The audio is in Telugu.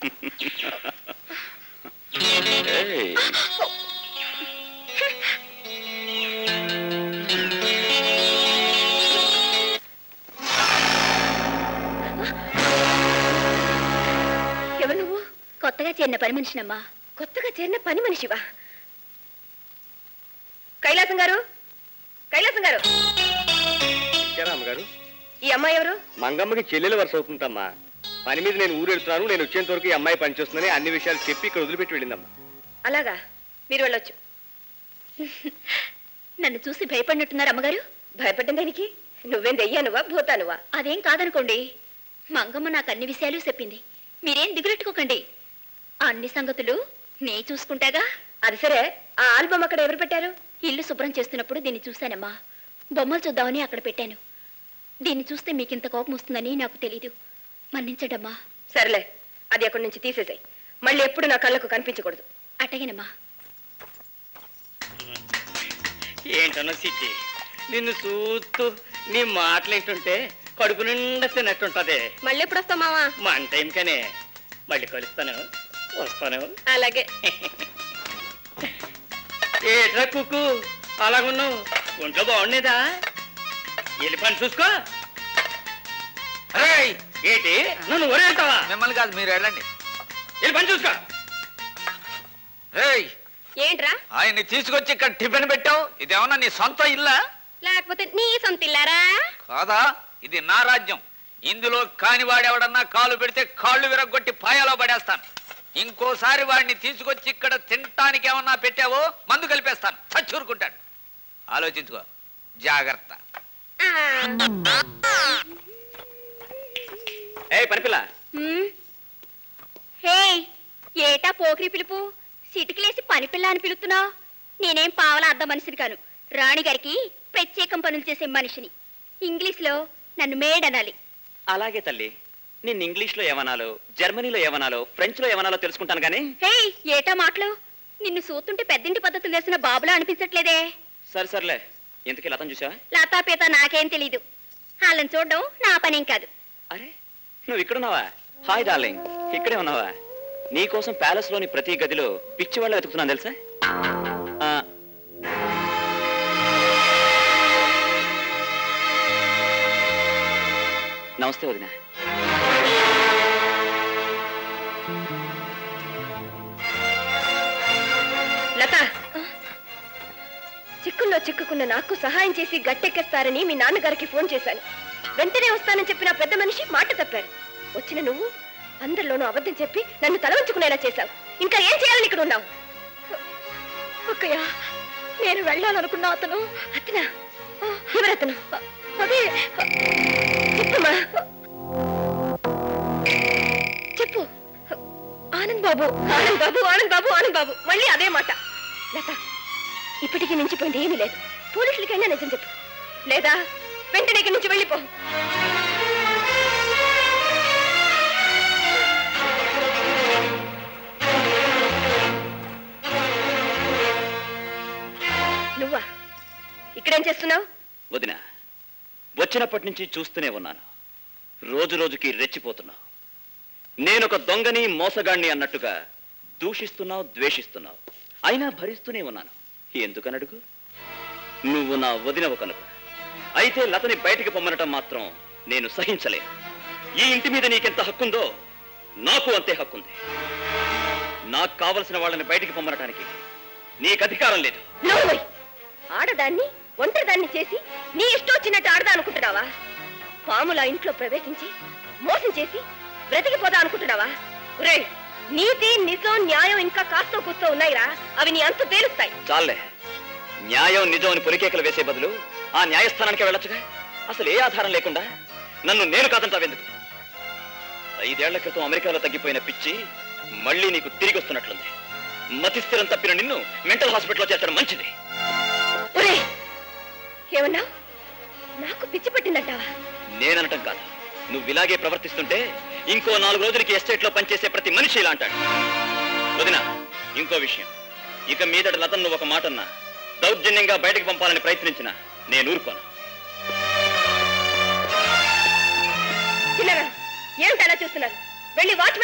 ఏయ్, ఎవరు నువ్వు కొత్తగా చేరిన పని మనిషినమ్మా కొత్తగా చేరిన పని మనిషివా కైలాసం గారు కైలాసం గారు ఇచ్చారా అమ్మగారు ఈ అమ్మాయి ఎవరు మంగమ్మకి చెల్లెలు వరుస అవుతుందమ్మా పని మీద నేను ఊరు వెళ్తున్నాను నేను వచ్చేంత వరకు ఈ అమ్మాయి పనిచేస్తుందని అన్ని విషయాలు చెప్పి ఇక్కడ వదిలిపెట్టి వెళ్ళిందమ్మా అలాగా మీరు వెళ్ళొచ్చు నన్ను చూసి భయపడినట్టున్నారు అమ్మగారు భయపడ్డం దానికి నువ్వేం దెయ్యానువా భూతానువా అదేం కాదనుకోండి మంగమ్మ నాకు అన్ని విషయాలు చెప్పింది మీరేం దిగులెట్టుకోకండి అన్ని సంగతులు నే చూసుకుంటాగా అది సరే ఆ ఆల్బమ్ అక్కడ ఎవరు పెట్టారు ఇల్లు శుభ్రం చేస్తున్నప్పుడు దీన్ని చూశానమ్మా బొమ్మలు చూద్దామని అక్కడ పెట్టాను దీన్ని చూస్తే మీకు ఇంత కోపం వస్తుందని నాకు తెలీదు మన్నించడమ్మా సర్లే అది అక్కడి నుంచి తీసేసాయి మళ్ళీ ఎప్పుడు నా కళ్ళకు కనిపించకూడదు అటగినమ్మా ఏంటన్నా సిట్టి నిన్ను చూస్తూ నీ మాటలు ఏంటుంటే కడుపు నిండా తిన్నట్టుంటది మళ్ళీ ఎప్పుడు వస్తావు మావా మన టైం కనే మళ్ళీ కలుస్తాను వస్తాను అలాగే ఏట్రా కుక్కు అలాగున్నావు ఒంట్లో బాగుండేదా వెళ్ళి పని చూసుకో అరే ఏంటి నన్ను ఒరేంటావా మిమ్మల్ని కాదు మీరు వెళ్ళండి వెళ్ళి పని చూసుకో ఏయ్ ఏంట్రా ఆయన్ని తీసుకొచ్చి ఇక్కడ టిఫిన్ పెట్టావు ఇదేమన్నా నీ సొంత ఇల్లా లేకపోతే నీ సొంత ఇల్లారా కాదా ఇది నా రాజ్యం ఇందులో కానివాడెవడన్నా కాలు పెడితే కాళ్ళు విరగొట్టి పాయాలో పడేస్తాను ఇంకోసారి వాడిని తీసుకొచ్చి ఇక్కడ తినటానికి ఏమన్నా పెట్టావో మందు కలిపేస్తాను చచ్చూరుకుంటాడు ఆలోచించుకో జాగ్రత్త ఏ పనిపిల్ల హ్మ్? హే ఏటా పోకిరి పిలుపు సిటికిలేసి పని పిల్ల అని పిలుస్తున్నావు నేనేం పావలా అర్థం మనిషిని కాను రాణిగారికి ప్రత్యేకం పనులు చేసే మనిషిని ఇంగ్లీష్లో నన్ను మేడ్ అనాలి అలాగే తల్లి నిన్ను ఇంగ్లీష్లో ఏమనాలో జర్మనీలో ఏమనాలో ఫ్రెంచ్లో ఏమనాలో తెలుసుకుంటాను కానీ హే ఏటా మాటలు నిన్ను చూస్తుంటే పెద్దింటి పద్ధతులు తెలిసిన బాబులా అనిపించట్లేదే సరే సర్లే ఇంతకీ లతం చూసావా లతాపేత నాకేం తెలీదు వాళ్ళని చూడడం నా పనేం కాదు అరే నువ్వు ఇక్కడున్నావా హాయ్ డార్లింగ్ ఇక్కడే ఉన్నావా నీకోసం ప్యాలెస్ లోని ప్రతి గదిలో పిచ్చి వాళ్ళ వెతుకుతున్నాను తెలుసా ఆ, నమస్తే వదిన లత చిక్కుల్లో చిక్కుకున్న నాకు సహాయం చేసి గట్టెక్కేస్తారని మీ నాన్నగారికి ఫోన్ చేశాను వెంటనే వస్తానని చెప్పిన ఆ పెద్ద మనిషి మాట తప్పారు వచ్చిన నువ్వు అందరిలోనూ అబద్ధం చెప్పి నన్ను తలవంచుకునేలా చేశావు ఇంకా ఏం చేయాలని ఇక్కడ ఉన్నావు అక్కయ్య నేను వెళ్ళాలనుకున్న అతను అతనా ఎవరతను అదే చెప్పమ్మా చెప్పు ఆనంద్ బాబు ఆనంద్ బాబు ఆనంద్ బాబు ఆనంద్ బాబు మళ్ళీ అదే మాట లత ఇప్పటికీ మించిపోయింది ఏమీ లేదు పోలీసులకైనా నిజం చెప్పు లేదా వెంటనే ఇక్కడి నుంచి వెళ్ళిపో నువ్వా ఇక్కడేం చేస్తున్నావు వదిన వచ్చినప్పటి నుంచి చూస్తూనే ఉన్నాను రోజు రోజుకి రెచ్చిపోతున్నావు నేనొక దొంగని మోసగాణ్ణి అన్నట్టుగా దూషిస్తున్నావు ద్వేషిస్తున్నావు అయినా భరిస్తూనే ఉన్నాను ఎందుకనడుగు నువ్వు నా వదినవు కనుక అయితే లతని బయటికి పొమ్మనటం మాత్రం నేను సహించలేను ఈ ఇంటి మీద నీకెంత హక్కుందో నాకు అంతే హక్కుంది నాకు కావలసిన వాళ్ళని బయటికి పొమ్మనటానికి నీకు అధికారం లేదు నోర్మై ఆడదాన్ని ఒంటరిదాన్ని చేసి నీ ఇష్టం వచ్చినట్టు ఆడదా అనుకుంటున్నావా పాముల ఇంట్లో ప్రవేశించి మోసం చేసి బ్రతికిపోదా అనుకుంటున్నావా రే నీతి నిజం న్యాయం ఇంకా కాస్తో కూస్తో ఉన్నాయిరా అవి నీ అంతు తేలుస్తాయి చాలే న్యాయం నిజం అని పొలికేకలు వేసే బదులు ఆ న్యాయస్థానానికి వెళ్ళొచ్చుగా అసలు ఏ ఆధారం లేకుండా నన్ను నేను కాదంటావెందుకు ఐదేళ్ల క్రితం అమెరికాలో తగ్గిపోయిన పిచ్చి మళ్ళీ నీకు తిరిగి వస్తున్నట్లుంది మతిస్థిరం తప్పిన నిన్ను మెంటల్ హాస్పిటల్లో చేర్చడం మంచిది ఒరే ఏమన్నావు నాకు పిచ్చి పట్టిందంటావా నేననటం కాదు నువ్వు ఇలాగే ప్రవర్తిస్తుంటే ఇంకో నాలుగు రోజులకి ఎస్టేట్ లో పనిచేసే ప్రతి మనిషి ఇలా అంటాడు వదిన ఇంకో విషయం ఇక మీదట లతన్ నువ్వు ఒక మాట అన్నా దౌర్జన్యంగా బయటకు పంపాలని ప్రయత్నించిన నేను ఊరుకోను చిన్నగా ఏమిటి అలా చూస్తున్నారు వెళ్ళి వాచ్మెన్